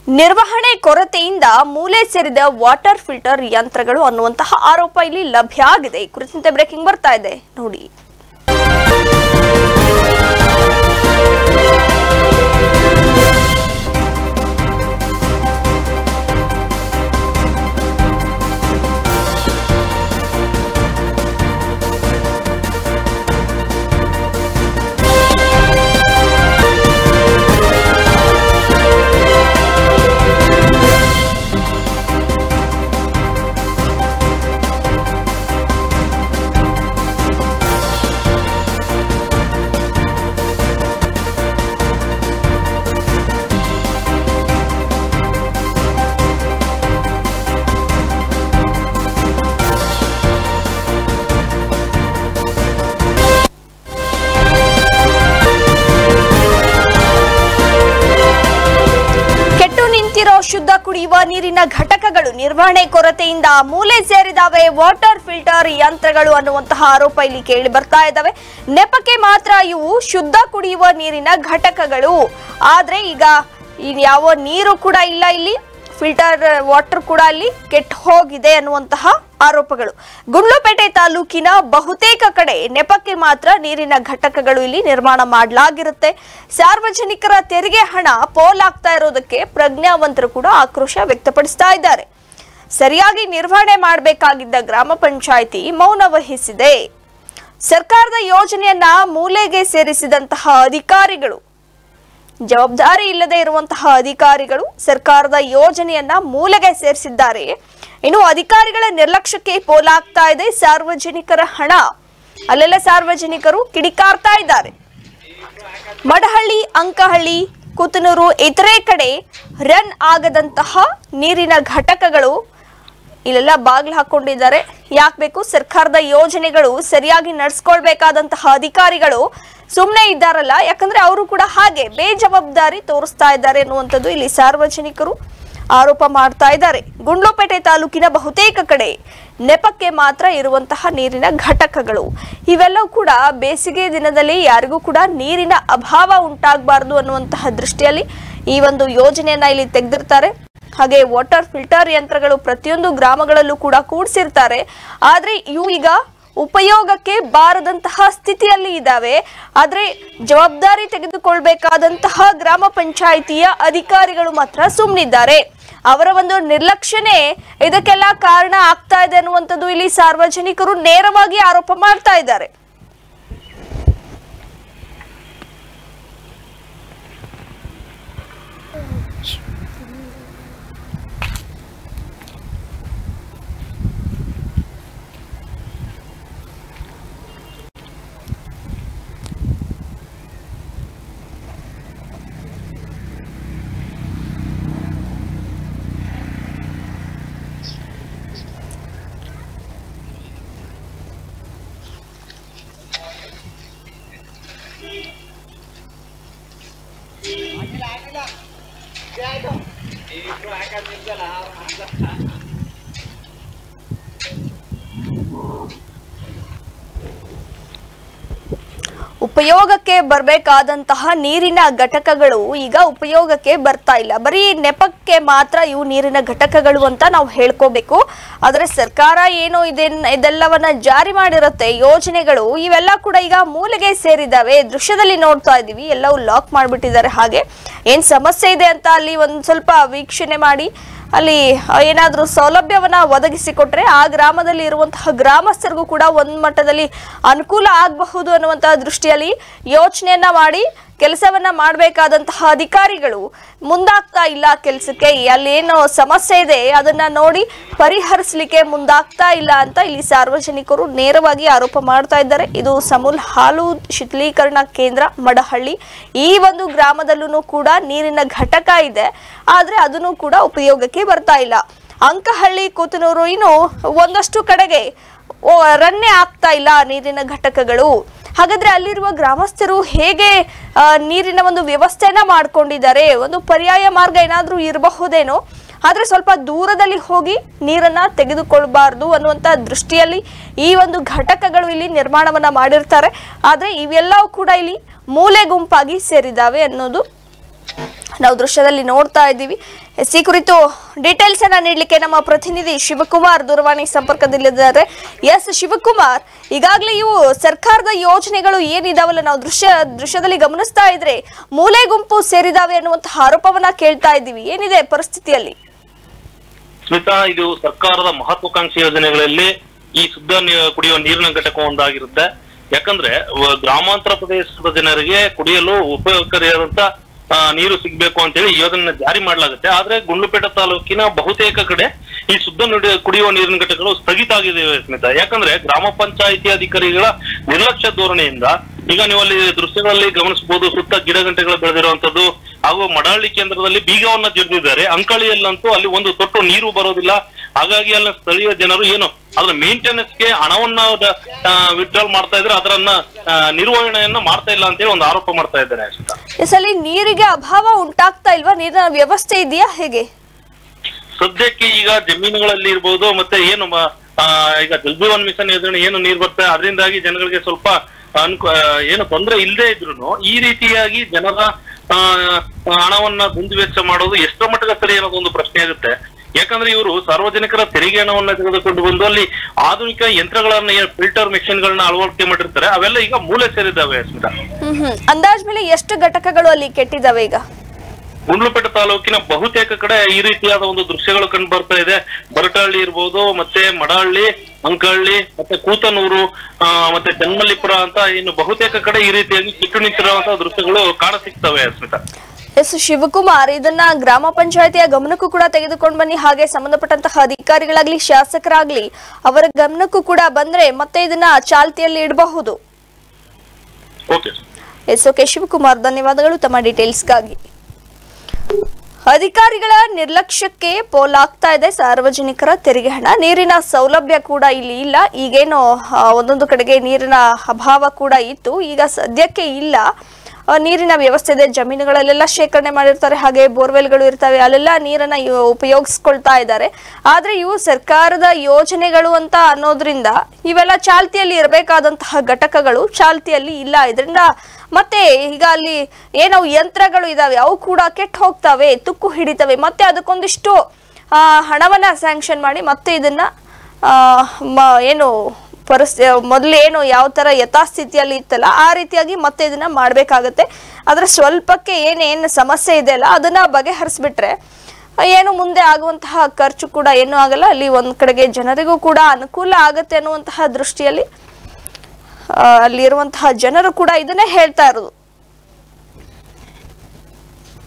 ನಿರ್ವಹಣೆ ಕೊರತೆಯಿಂದ ಮೂಲೆ ಸೇರಿದ ವಾಟರ್ ಫಿಲ್ಟರ್ ಯಂತ್ರಗಳು ಅನ್ನುವಂತಹ ಆರೋಪ ಇಲ್ಲಿ ಲಭ್ಯ ಆಗಿದೆ ಈ ಕುರಿತಂತೆ ಬ್ರೇಕಿಂಗ್ ಬರ್ತಾ ಇದೆ ನೋಡಿ ಕೆಟ್ಟು ನಿಂತಿರೋ ಶುದ್ಧ ಕುಡಿಯುವ ನೀರಿನ ಘಟಕಗಳು ನಿರ್ವಹಣೆ ಕೊರತೆಯಿಂದ ಮೂಲೆ ಸೇರಿದಾವೆ ವಾಟರ್ ಫಿಲ್ಟರ್ ಯಂತ್ರಗಳು ಅನ್ನುವಂತಹ ಆರೋಪ ಇಲ್ಲಿ ಕೇಳಿ ಬರ್ತಾ ಇದ್ದಾವೆ ನೆಪಕ್ಕೆ ಮಾತ್ರ ಇವು ಶುದ್ಧ ಕುಡಿಯುವ ನೀರಿನ ಘಟಕಗಳು ಆದ್ರೆ ಈಗ ಇನ್ ಯಾವ ನೀರು ಕೂಡ ಇಲ್ಲ ಇಲ್ಲಿ ಫಿಲ್ಟರ್ ವಾಟರ್ ಕೂಡ ಅಲ್ಲಿ ಕೆಟ್ಟ ಹೋಗಿದೆ ಅನ್ನುವಂತಹ ಆರೋಪಗಳು ಗುಂಡ್ಲುಪೇಟೆ ತಾಲೂಕಿನ ಬಹುತೇಕ ಕಡೆ ನೆಪಕ್ಕೆ ಮಾತ್ರ ನೀರಿನ ಘಟಕಗಳು ಇಲ್ಲಿ ನಿರ್ಮಾಣ ಮಾಡಲಾಗಿರುತ್ತೆ ಸಾರ್ವಜನಿಕರ ತೆರಿಗೆ ಹಣ ಪೋಲಾಗ್ತಾ ಇರೋದಕ್ಕೆ ಪ್ರಜ್ಞಾವಂತರು ಕೂಡ ಆಕ್ರೋಶ ವ್ಯಕ್ತಪಡಿಸ್ತಾ ಇದ್ದಾರೆ ಸರಿಯಾಗಿ ನಿರ್ವಹಣೆ ಮಾಡಬೇಕಾಗಿದ್ದ ಗ್ರಾಮ ಪಂಚಾಯಿತಿ ಮೌನ ವಹಿಸಿದೆ ಸರ್ಕಾರದ ಯೋಜನೆಯನ್ನ ಮೂಲೆಗೆ ಸೇರಿಸಿದಂತಹ ಅಧಿಕಾರಿಗಳು ಜವಾಬ್ದಾರಿ ಇಲ್ಲದೆ ಇರುವಂತಹ ಅಧಿಕಾರಿಗಳು ಸರ್ಕಾರದ ಯೋಜನೆಯನ್ನ ಮೂಲೆಗೆ ಸೇರಿಸಿದ್ದಾರೆ ಇನ್ನು ಅಧಿಕಾರಿಗಳ ನಿರ್ಲಕ್ಷ್ಯಕ್ಕೆ ಪೋಲಾಗ್ತಾ ಇದೆ ಸಾರ್ವಜನಿಕರ ಹಣ ಅಲ್ಲೆಲ್ಲ ಸಾರ್ವಜನಿಕರು ಕಿಡಿಕಾರ್ತಾ ಇದ್ದಾರೆ ಮಡಹಳ್ಳಿ ಅಂಕಹಳ್ಳಿ ಕುತನೂರು ಇತರೆ ಕಡೆ ರನ್ ಆಗದಂತಹ ನೀರಿನ ಘಟಕಗಳು ಇಲ್ಲೆಲ್ಲ ಬಾಗಿಲು ಹಾಕೊಂಡಿದ್ದಾರೆ ಯಾಕೆ ಬೇಕು ಸರ್ಕಾರದ ಯೋಜನೆಗಳು ಸರಿಯಾಗಿ ನಡ್ಸ್ಕೊಳ್ಬೇಕಾದಂತಹ ಅಧಿಕಾರಿಗಳು ಸುಮ್ಮನೆ ಇದ್ದಾರಲ್ಲ ಯಾಕಂದ್ರೆ ಅವರು ಕೂಡ ಹಾಗೆ ಬೇಜವಾಬ್ದಾರಿ ತೋರಿಸ್ತಾ ಇದ್ದಾರೆ ಅನ್ನುವಂಥದ್ದು ಇಲ್ಲಿ ಸಾರ್ವಜನಿಕರು ಆರೋಪ ಮಾಡ್ತಾ ಇದ್ದಾರೆ ಗುಂಡ್ಲುಪೇಟೆ ತಾಲೂಕಿನ ಬಹುತೇಕ ಕಡೆ ನೆಪಕ್ಕೆ ಮಾತ್ರ ಇರುವಂತಹ ನೀರಿನ ಘಟಕಗಳು ಇವೆಲ್ಲವೂ ಕೂಡ ಬೇಸಿಗೆ ದಿನದಲ್ಲಿ ಯಾರಿಗೂ ಕೂಡ ನೀರಿನ ಅಭಾವ ಉಂಟಾಗಬಾರ್ದು ಅನ್ನುವಂತಹ ದೃಷ್ಟಿಯಲ್ಲಿ ಈ ಒಂದು ಯೋಜನೆಯನ್ನ ಇಲ್ಲಿ ತೆಗೆದಿರ್ತಾರೆ ಹಾಗೆ ವಾಟರ್ ಫಿಲ್ಟರ್ ಯಂತ್ರಗಳು ಪ್ರತಿಯೊಂದು ಗ್ರಾಮಗಳಲ್ಲೂ ಕೂಡ ಕೂಡಿಸಿರ್ತಾರೆ ಆದ್ರೆ ಇವು ಈಗ ಉಪಯೋಗಕ್ಕೆ ಬಾರದಂತಹ ಸ್ಥಿತಿಯಲ್ಲಿ ಇದ್ದಾವೆ ಆದ್ರೆ ಜವಾಬ್ದಾರಿ ತೆಗೆದುಕೊಳ್ಬೇಕಾದಂತಹ ಗ್ರಾಮ ಪಂಚಾಯಿತಿಯ ಅಧಿಕಾರಿಗಳು ಮಾತ್ರ ಸುಮ್ಮನಿದ್ದಾರೆ ಅವರ ಒಂದು ನಿರ್ಲಕ್ಷ್ಯನೇ ಇದಕ್ಕೆಲ್ಲ ಕಾರಣ ಆಗ್ತಾ ಇದೆ ಅನ್ನುವಂಥದ್ದು ಇಲ್ಲಿ ಸಾರ್ವಜನಿಕರು ನೇರವಾಗಿ ಆರೋಪ ಮಾಡ್ತಾ ಇದ್ದಾರೆ ಉಪಯೋಗಕ್ಕೆ ಬರಬೇಕಾದಂತಹ ನೀರಿನ ಘಟಕಗಳು ಈಗ ಉಪಯೋಗಕ್ಕೆ ಬರ್ತಾ ಇಲ್ಲ ಬರೀ ನೆಪಕ್ಕೆ ಮಾತ್ರ ಇವು ನೀರಿನ ಘಟಕಗಳು ಅಂತ ನಾವು ಹೇಳ್ಕೋಬೇಕು ಆದ್ರೆ ಸರ್ಕಾರ ಏನೋ ಇದನ್ನ ಇದೆಲ್ಲವನ್ನ ಜಾರಿ ಮಾಡಿರುತ್ತೆ ಯೋಜನೆಗಳು ಇವೆಲ್ಲ ಕೂಡ ಈಗ ಮೂಲೆಗೆ ಸೇರಿದಾವೆ ದೃಶ್ಯದಲ್ಲಿ ನೋಡ್ತಾ ಇದೀವಿ ಎಲ್ಲವೂ ಲಾಕ್ ಮಾಡಿಬಿಟ್ಟಿದ್ದಾರೆ ಹಾಗೆ ಏನ್ ಸಮಸ್ಯೆ ಇದೆ ಅಂತ ಅಲ್ಲಿ ಒಂದ್ ಸ್ವಲ್ಪ ವೀಕ್ಷಣೆ ಮಾಡಿ ಅಲ್ಲಿ ಏನಾದರೂ ಸೌಲಭ್ಯವನ್ನ ಒದಗಿಸಿಕೊಟ್ರೆ ಆ ಗ್ರಾಮದಲ್ಲಿ ಇರುವಂತಹ ಗ್ರಾಮಸ್ಥರಿಗೂ ಕೂಡ ಒಂದ್ ಮಟ್ಟದಲ್ಲಿ ಅನುಕೂಲ ಆಗಬಹುದು ಅನ್ನುವಂತಹ ದೃಷ್ಟಿಯಲ್ಲಿ ಯೋಚನೆಯನ್ನ ಮಾಡಿ ಕೆಲಸವನ್ನ ಮಾಡಬೇಕಾದಂತಹ ಅಧಿಕಾರಿಗಳು ಮುಂದಾಗ್ತಾ ಇಲ್ಲ ಕೆಲಸಕ್ಕೆ ಅಲ್ಲಿ ಏನು ಸಮಸ್ಯೆ ಇದೆ ಅದನ್ನ ನೋಡಿ ಪರಿಹರಿಸಲಿಕ್ಕೆ ಮುಂದಾಗ್ತಾ ಇಲ್ಲ ಅಂತ ಇಲ್ಲಿ ಸಾರ್ವಜನಿಕರು ನೇರವಾಗಿ ಆರೋಪ ಮಾಡ್ತಾ ಇದ್ದಾರೆ ಇದು ಸಮೂಲ್ ಹಾಲು ಶೀತಲೀಕರಣ ಕೇಂದ್ರ ಮಡಹಳ್ಳಿ ಈ ಒಂದು ಗ್ರಾಮದಲ್ಲೂ ಕೂಡ ನೀರಿನ ಘಟಕ ಇದೆ ಆದ್ರೆ ಅದನ್ನು ಕೂಡ ಉಪಯೋಗಕ್ಕೆ ಬರ್ತಾ ಇಲ್ಲ ಅಂಕಹಳ್ಳಿ ಕೂತನೂರು ಇನ್ನು ಒಂದಷ್ಟು ಕಡೆಗೆ ಓ, ರನ್ನೇ ಆಗ್ತಾ ಇಲ್ಲ ನೀರಿನ ಘಟಕಗಳು ಹಾಗಾದ್ರೆ ಅಲ್ಲಿರುವ ಗ್ರಾಮಸ್ಥರು ಹೇಗೆ ಆ, ನೀರಿನ ಒಂದು ವ್ಯವಸ್ಥೆನ ಮಾಡ್ಕೊಂಡಿದ್ದಾರೆ ಒಂದು ಪರ್ಯಾಯ ಮಾರ್ಗ ಏನಾದ್ರೂ ಇರಬಹುದೇನೋ ಆದ್ರೆ ಸ್ವಲ್ಪ ದೂರದಲ್ಲಿ ಹೋಗಿ ನೀರನ್ನ ತೆಗೆದುಕೊಳ್ಬಾರ್ದು ಅನ್ನುವಂತ ದೃಷ್ಟಿಯಲ್ಲಿ ಈ ಒಂದು ಘಟಕಗಳು ಇಲ್ಲಿ ನಿರ್ಮಾಣವನ್ನ ಮಾಡಿರ್ತಾರೆ ಆದ್ರೆ ಇವೆಲ್ಲವೂ ಕೂಡ ಇಲ್ಲಿ ಮೂಲೆ ಗುಂಪಾಗಿ ಸೇರಿದಾವೆ ಅನ್ನೋದು ನಾವು ದೃಶ್ಯದಲ್ಲಿ ನೋಡ್ತಾ ಇದ್ದೀವಿ ಎಸ್ ಈ ಕುರಿತು ಡೀಟೇಲ್ಸ್ ಅನ್ನ ನೀಡಲಿಕ್ಕೆ ನಮ್ಮ ಪ್ರತಿನಿಧಿ ಶಿವಕುಮಾರ್ ದೂರವಾಣಿ ಸಂಪರ್ಕದಲ್ಲಿದ್ದಾರೆ ಎಸ್ ಶಿವಕುಮಾರ್ ಈಗಾಗಲೇ ಇವು ಸರ್ಕಾರದ ಯೋಜನೆಗಳು ಏನಿದಾವಲ್ಲ ನಾವು ದೃಶ್ಯ ದೃಶ್ಯದಲ್ಲಿ ಗಮನಿಸ್ತಾ ಇದ್ರೆ ಮೂಲೆ ಗುಂಪು ಸೇರಿದಾವೆ ಅನ್ನುವಂತಹ ಆರೋಪವನ್ನ ಕೇಳ್ತಾ ಇದ್ದೀವಿ ಏನಿದೆ ಪರಿಸ್ಥಿತಿಯಲ್ಲಿ ಸ್ಮಿತಾ ಇದು ಸರ್ಕಾರದ ಮಹತ್ವಾಕಾಂಕ್ಷಿ ಯೋಜನೆಗಳಲ್ಲಿ ಈ ಶುದ್ಧ ನೀ- ಕುಡಿಯುವ ನೀರಿನ ಘಟಕ ಒಂದಾಗಿರುತ್ತೆ ಯಾಕಂದ್ರೆ ವ- ಗ್ರಾಮಾಂತರ ಪ್ರದೇಶದ ಜನರಿಗೆ ಕುಡಿಯಲು ಉಪಯೋಗಕಾರಿಯಾದಂತ ಆ, ನೀರು ಸಿಗ್ಬೇಕು ಅಂತೇಳಿ ಈ ಯೋಜನೆ ಜಾರಿ ಮಾಡಲಾಗುತ್ತೆ ಆದ್ರೆ ಗುಂಡ್ಲುಪೇಟೆ ತಾಲೂಕಿನ ಬಹುತೇಕ ಕಡೆ ಈ ಶುದ್ಧ ನುಡಿ- ಕುಡಿಯುವ ನೀರಿನ ಘಟಕಗಳು ಸ್ಥಗಿತ ಆಗಿವೆ ಸ್ಮಿತಾ ಯಾಕಂದ್ರೆ ಗ್ರಾಮ ಪಂಚಾಯಿತಿ ಅಧಿಕಾರಿಗಳ ನಿರ್ಲಕ್ಷ್ಯ ಧೋರಣೆಯಿಂದ ಈಗ ನೀವು ಅಲ್ಲಿ ದೃಶ್ಯಗಳಲ್ಲಿ ಗಮನಿಸಬಹುದು ಸುತ್ತ ಗಿಡ ಗಂಟೆಗಳು ಬೆಳೆದಿರುವಂತದ್ದು ಹಾಗೂ ಮಡಹಳ್ಳಿ ಕೇಂದ್ರದಲ್ಲಿ ಬೀಗವನ್ನ ಜಡಿದಿದ್ದಾರೆ ಅಂಕಳಿಯಲ್ಲಂತೂ ಅಲ್ಲಿ ಒಂದು ತೊಟ್ಟು ನೀರು ಬರೋದಿಲ್ಲ ಹಾಗಾಗಿ ಅಲ್ಲಿ ಸ್ಥಳೀಯ ಜನರು ಏನು ಅದ್ರ ಮೇಂಟೆನೆನ್ಸ್ ಗೆ ಹಣವನ್ನ ವಿಡ್ರಾಲ್ ಮಾಡ್ತಾ ಇದ್ರೆ ಅದರನ್ನ ಆ, ನಿರ್ವಹಣೆಯನ್ನ ಮಾಡ್ತಾ ಇಲ್ಲ ಅಂತೇಳಿ ಒಂದು ಆರೋಪ ಮಾಡ್ತಾ ಇದ್ದಾರೆ ಅಷ್ಟೇ ಎಸ್ ಅಲ್ಲಿ ನೀರಿಗೆ ಅಭಾವ ಉಂಟಾಗ್ತಾ ಇಲ್ವಾ ನೀರಿನ ವ್ಯವಸ್ಥೆ ಇದೆಯಾ ಹೇಗೆ ಸದ್ಯಕ್ಕೆ ಈಗ ಜಮೀನುಗಳಲ್ಲಿ ಇರ್ಬೋದು ಮತ್ತೆ ಏನು ಮ- ಆ, ಈಗ ಜಲ್ ಜೀವನ್ ಮಿಷನ್ ಯೋಜನೆ ಏನು ನೀರು ಬರ್ತದೆ ಅದರಿಂದಾಗಿ ಜನಗಳಿಗೆ ಸ್ವಲ್ಪ ಅನುಕೂ ಆ, ಏನು ತೊಂದರೆ ಇಲ್ಲದೆ ಇದ್ರು ಈ ರೀತಿಯಾಗಿ ಜನರ ಆ, ಹಣವನ್ನ ದುಂದುವೆಚ್ಚ ಮಾಡೋದು ಎಷ್ಟರ ಮಟ್ಟಿಗೆ ಸರಿ ಅನ್ನೋದು ಒಂದು ಪ್ರಶ್ನೆ ಆಗುತ್ತೆ ಯಾಕಂದ್ರೆ ಇವರು ಸಾರ್ವಜನಿಕರ ತೆರಿಗೆ ಹಣವನ್ನ ತೆಗೆದುಕೊಂಡು ಬಂದು ಅಲ್ಲಿ ಆಧುನಿಕ ಯಂತ್ರಗಳನ್ನ ಫಿಲ್ಟರ್ ಮಿಷನ್ ಗಳನ್ನ ಅಳವಡಿಕೆ ಮಾಡಿರ್ತಾರೆ ಅವೆಲ್ಲ ಈಗ ಮೂಲೆ ಸೇರಿದ್ದಾವೆ ಸ್ಮಿತಾ ಹ್ಮ್ ಹ್ಮ್ ಅಂದಾಜ್ ಮೇಲೆ ಎಷ್ಟು ಘಟಕಗಳು ಅಲ್ಲಿ ಕೆಟ್ಟಿದಾವೆ ಈಗ ಗುಂಡ್ಲುಪೇಟೆ ತಾಲೂಕಿನ ಬಹುತೇಕ ಕಡೆ ಈ ರೀತಿಯಾದ ಒಂದು ದೃಶ್ಯಗಳು ಕಂಡು ಬರ್ತಾ ಇದೆ ಬರಟಹಳ್ಳಿ ಇರ್ಬೋದು ಮತ್ತೆ ಮಡಹಳ್ಳಿ ಅಂಕಹಳ್ಳಿ ಮತ್ತೆ ಕೂತನೂರು ಆ, ಮತ್ತೆ ಜನ್ಮಲ್ಲಿಪುರ ಅಂತ ಇನ್ನು ಬಹುತೇಕ ಕಡೆ ಈ ರೀತಿಯಾಗಿ ಕಿಟ್ಟು ನಿಂತಿರುವಂತಹ ದೃಶ್ಯಗಳು ಕಾಣ ಸಿಗ್ತವೆ ಸ್ಮಿತಾ ಎಸ್ ಶಿವಕುಮಾರ್ ಇದನ್ನ ಗ್ರಾಮ ಪಂಚಾಯತಿಯ ಗಮನಕ್ಕೂ ಕೂಡ ತೆಗೆದುಕೊಂಡು ಬನ್ನಿ ಹಾಗೆ ಸಂಬಂಧಪಟ್ಟಂತಹ ಅಧಿಕಾರಿಗಳಾಗ್ಲಿ ಶಾಸಕರಾಗ್ಲಿ ಅವರ ಗಮನಕ್ಕೂ ಕೂಡ ಬಂದ್ರೆ ಮತ್ತೆ ಇದನ್ನ ಚಾಲ್ತಿಯಲ್ಲಿ ಇಡಬಹುದು ಓಕೆ ಎಸ್ ಓಕೆ ಶಿವಕುಮಾರ್ ಧನ್ಯವಾದಗಳು ತಮ್ಮ ಡೀಟೇಲ್ಸ್ಗಾಗಿ ಅಧಿಕಾರಿಗಳ ನಿರ್ಲಕ್ಷ್ಯಕ್ಕೆ ಪೋಲಾಗ್ತಾ ಇದೆ ಸಾರ್ವಜನಿಕರ ತೆರಿಗೆ ಹಣ ನೀರಿನ ಸೌಲಭ್ಯ ಕೂಡ ಇಲ್ಲಿ ಇಲ್ಲ ಈಗೇನು ಆ, ಒಂದೊಂದು ಕಡೆಗೆ ನೀರಿನ ಅಭಾವ ಕೂಡ ಇತ್ತು ಈಗ ಸದ್ಯಕ್ಕೆ ಇಲ್ಲ ಆ, ನೀರಿನ ವ್ಯವಸ್ಥೆ ಇದೆ ಜಮೀನುಗಳಲ್ಲೆಲ್ಲ ಶೇಖರಣೆ ಮಾಡಿರ್ತಾರೆ ಹಾಗೆ ಬೋರ್ವೆಲ್ಗಳು ಇರ್ತವೆ ಅಲ್ಲೆಲ್ಲ ನೀರನ್ನ ಇವ್- ಉಪಯೋಗಿಸ್ಕೊಳ್ತಾ ಇದ್ದಾರೆ ಆದ್ರೆ ಇವು ಸರ್ಕಾರದ ಯೋಜನೆಗಳು ಅಂತ ಅನ್ನೋದ್ರಿಂದ ಇವೆಲ್ಲ ಚಾಲ್ತಿಯಲ್ಲಿ ಇರಬೇಕಾದಂತಹ ಘಟಕಗಳು ಚಾಲ್ತಿಯಲ್ಲಿ ಇಲ್ಲ ಇದರಿಂದ ಮತ್ತೆ ಈಗ ಅಲ್ಲಿ ಏನೋ ಯಂತ್ರಗಳು ಇದಾವೆ ಅವು ಕೂಡ ಕೆಟ್ಟು ಹೋಗ್ತವೆ ತುಕ್ಕು ಹಿಡಿತವೆ ಮತ್ತೆ ಅದಕ್ಕೊಂದಿಷ್ಟು ಆ, ಹಣವನ್ನ ಸ್ಯಾಂಕ್ಷನ್ ಮಾಡಿ ಮತ್ತೆ ಇದನ್ನ ಆ, ಮ- ಏನು ಪರಿಸ್ಥಿತಿ ಮೊದಲು ಏನು ಯಾವ ತರ ಯಥಾಸ್ಥಿತಿಯಲ್ಲಿ ಇತ್ತಲ್ಲ ಆ ರೀತಿಯಾಗಿ ಮತ್ತೆ ಇದನ್ನ ಮಾಡ್ಬೇಕಾಗತ್ತೆ ಆದ್ರೆ ಸ್ವಲ್ಪಕ್ಕೆ ಏನೇನು ಸಮಸ್ಯೆ ಇದೆ ಅಲ್ಲ ಅದನ್ನ ಬಗೆಹರಿಸ್ಬಿಟ್ರೆ ಏನು ಮುಂದೆ ಆಗುವಂತಹ ಖರ್ಚು ಕೂಡ ಏನೂ ಆಗಲ್ಲ ಅಲ್ಲಿ ಒಂದ್ ಕಡೆಗೆ ಜನರಿಗೂ ಕೂಡ ಅನುಕೂಲ ಆಗತ್ತೆ ಅನ್ನುವಂತಹ ದೃಷ್ಟಿಯಲ್ಲಿ ಆ, ಅಲ್ಲಿರುವಂತಹ ಜನರು ಕೂಡ ಇದನ್ನೇ ಹೇಳ್ತಾ ಇರೋದು